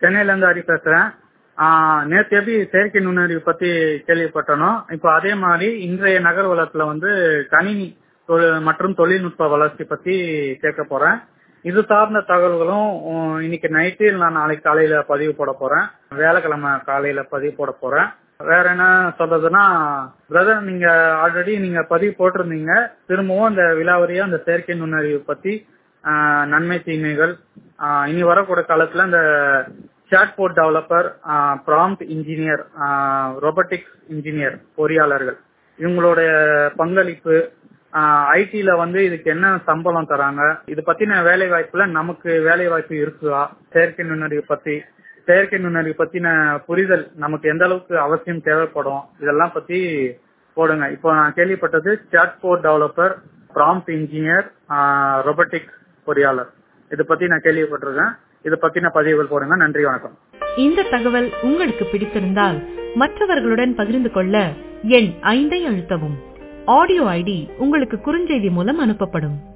சென்னையில இருந்து ஹரி பேசுறேன் ஆஹ் நேத்து எப்படி செயற்கை நுண்ணறிவு பத்தி கேள்விப்பட்டனோ இப்போ அதே மாதிரி இன்றைய நகர்வலத்துல வந்து கணினி தொழில் மற்றும் தொழில்நுட்ப வளர்ச்சி பத்தி கேட்க போறேன் இது சார்ந்த தகவல்களும் உம், இன்னைக்கு நைட்டு நான் நாளைக்கு காலையில பதிவு போட போறேன் வேலைக்கிழமை காலையில பதிவு போட போறேன் வேற என்ன சொல்றதுன்னா பிரதர் நீங்க ஆல்ரெடி நீங்க பதிவு போட்டிருந்தீங்க திரும்பவும் அந்த விலாவரியா அந்த செயற்கை நுண்ணறிவு பத்தி ஆஹ், நன்மை தீமைகள் ஆஹ், இனி வரக்கூடிய காலத்துல இந்த chatbot developer prompt engineer robotics engineer பொறியாளர்கள் இவங்களுடைய பங்களிப்பு ஐடில வந்து இதுக்கு என்ன சம்பளம் தராங்க இது பத்தின வேலை வாய்ப்புல நமக்கு வேலை வாய்ப்பு இருக்குதா செயற்கை நுண்ணறிவு பத்தி செயற்கை நுண்ணறிவு பத்தின புரிதல் நமக்கு எந்த அளவுக்கு அவசியம் தேவைப்படும் இதெல்லாம் பத்தி போடுங்க இப்போ நான் கேள்விப்பட்டது chatbot developer prompt engineer robotics பொறியாளர் இதை பத்தி நான் கேள்விப்பட்டிருக்கேன் இதை பத்தின பதிவுகள் போடுங்க நன்றி வணக்கம் இந்த தகவல் உங்களுக்கு பிடித்திருந்தால் மற்றவர்களுடன் பகிர்ந்து கொள்ள எண் ஐந்தை அழுத்தவும் ஆடியோ ஐடி உங்களுக்கு குறுஞ்செய்தி மூலம் அனுப்பப்படும்